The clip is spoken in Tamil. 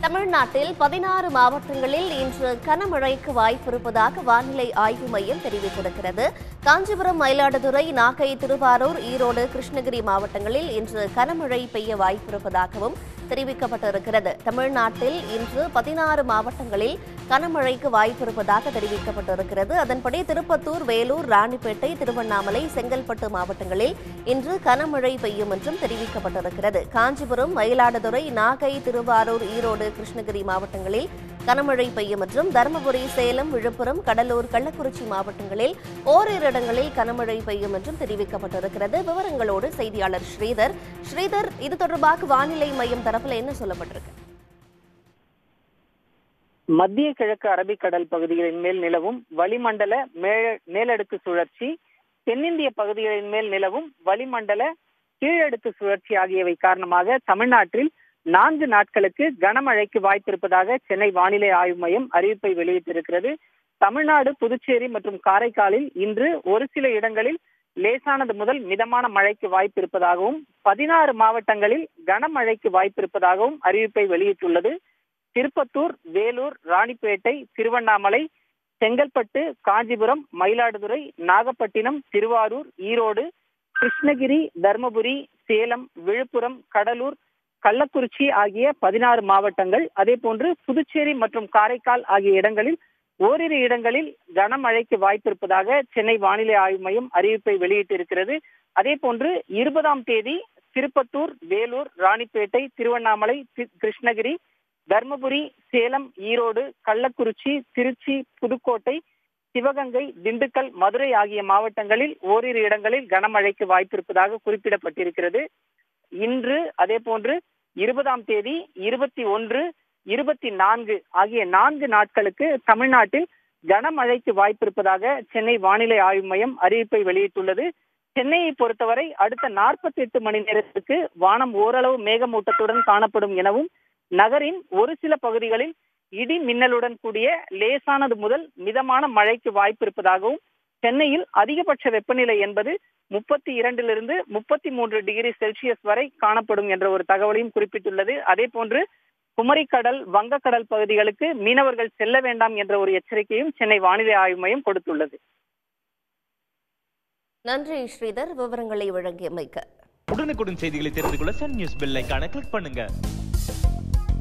தமிழ்நாட்டில் பதினாறு மாவட்டங்களில் இன்று கனமழைக்கு வாய்ப்பிருப்பதாக வானிலை ஆய்வு மையம் தெரிவித்திருக்கிறது காஞ்சிபுரம் மயிலாடுதுறை நாகை திருவாரூர் ஈரோடு கிருஷ்ணகிரி மாவட்டங்களில் இன்று கனமழை பெய்ய வாய்ப்பிருப்பதாகவும் தெரிவிக்கப்பட்டிருக்கிறது தமிழ்நாட்டில் இன்று பதினாறு மாவட்டங்களில் கனமழைக்கு வாய்ப்பிருப்பதாக தெரிவிக்கப்பட்டிருக்கிறது அதன்படி திருப்பத்தூர் வேலூர் ராணிப்பேட்டை திருவண்ணாமலை செங்கல்பட்டு மாவட்டங்களில் இன்று கனமழை பெய்யும் என்றும் தெரிவிக்கப்பட்டிருக்கிறது காஞ்சிபுரம் மயிலாடுதுறை நாகை திருவாரூர் ஈரோடு கிருஷ்ணகிரி மாவட்டங்களில் கனமழை பெய்யும் என்றும் தருமபுரி சேலம் விழுப்புரம் கடலூர் கள்ளக்குறிச்சி மாவட்டங்களில் ஓரிரு இடங்களில் கனமழை பெய்யும் என்றும் தெரிவிக்கப்பட்டிருக்கிறது விவரங்களோடு செய்தியாளர் ஸ்ரீதர் ஸ்ரீதர் இது தொடர்பாக வானிலை மையம் தரப்புல என்ன சொல்லப்பட்டிருக்கு மத்திய கிழக்கு அரபிக்கடல் பகுதிகளின் மேல் நிலவும் வளிமண்டல மே- மேலடுக்கு சுழற்சி தென்னிந்திய பகுதிகளின் மேல் நிலவும் வளிமண்டல கீழடுக்கு சுழற்சி ஆகியவை காரணமாக தமிழ்நாட்டில் நான்கு நாட்களுக்கு கனமழைக்கு வாய்ப்பிருப்பதாக சென்னை வானிலை ஆய்வு மையம் அறிவிப்பை வெளியிட்டிருக்கிறது தமிழ்நாடு புதுச்சேரி மற்றும் காரைக்காலில் இன்று ஒரு சில இடங்களில் லேசானது முதல் மிதமான மழைக்கு வாய்ப்பிருப்பதாகவும் பதினாறு மாவட்டங்களில் கனமழைக்கு வாய்ப்பிருப்பதாகவும் அறிவிப்பை வெளியிட்டுள்ளது திருப்பத்தூர் வேலூர் ராணிப்பேட்டை திருவண்ணாமலை செங்கல்பட்டு காஞ்சிபுரம் மயிலாடுதுறை நாகப்பட்டினம் திருவாரூர் ஈரோடு கிருஷ்ணகிரி தர்மபுரி சேலம் விழுப்புரம் கடலூர் கள்ளக்குறிச்சி ஆகிய பதினாறு மாவட்டங்கள் அதே போன்று புதுச்சேரி மற்றும் காரைக்கால் ஆகிய இடங்களில் ஓரிரு இடங்களில் கனமழைக்கு வாய்ப்பிருப்பதாக சென்னை வானிலை ஆய்வு மையம் அறிவிப்பை வெளியிட்டிருக்கிறது அதே போன்று இருபதாம் தேதி திருப்பத்தூர் வேலூர் ராணிப்பேட்டை திருவண்ணாமலை தி- கிருஷ்ணகிரி தர்மபுரி சேலம் ஈரோடு கள்ளக்குறிச்சி திருச்சி புதுக்கோட்டை சிவகங்கை திண்டுக்கல் மதுரை ஆகிய மாவட்டங்களில் ஓரிரு இடங்களில் கனமழைக்கு வாய்ப்பிருப்பதாக குறிப்பிடப்பட்டிருக்கிறது இன்று அதே போன்று இருபதாம் தேதி இருபத்தி ஒன்று இருபத்தி நான்கு ஆகிய நான்கு நாட்களுக்கு தமிழ்நாட்டில் கனமழைக்கு வாய்ப்பிருப்பதாக சென்னை வானிலை ஆய்வு மையம் அறிவிப்பை வெளியிட்டுள்ளது சென்னையை பொறுத்தவரை அடுத்த நாற்பத்தி எட்டு மணி நேரத்திற்கு வானம் ஓரளவு மேகமூட்டத்துடன் காணப்படும் எனவும் நகரின் ஒரு சில பகுதிகளில் இடி மின்னலுடன் கூடிய லேசானது முதல் மிதமான மழைக்கு வாய்ப்பிருப்பதாகவும் சென்னையில் அதிகபட்ச வெப்பநிலை என்பது முப்பத்தி இரண்டிலிருந்து முப்பத்தி மூன்று டிகிரி செல்சியஸ் வரை காணப்படும் என்ற ஒரு தகவலையும் குறிப்பிட்டுள்ளது அதே போன்று குமரிக்கடல் வங்கக்கடல் பகுதிகளுக்கு மீனவர்கள் செல்ல வேண்டாம் என்ற ஒரு எச்சரிக்கையும் சென்னை வானிலை ஆய்வு மையம் கொடுத்துள்ளது நன்றி ஸ்ரீதர் விவரங்களை வழங்கியமைக்க உடனுக்குடன் செய்திகளை தெரிந்து கொள்ள சன் நியூஸ் பெல் ஐகானை கிளிக் பண்ணுங்க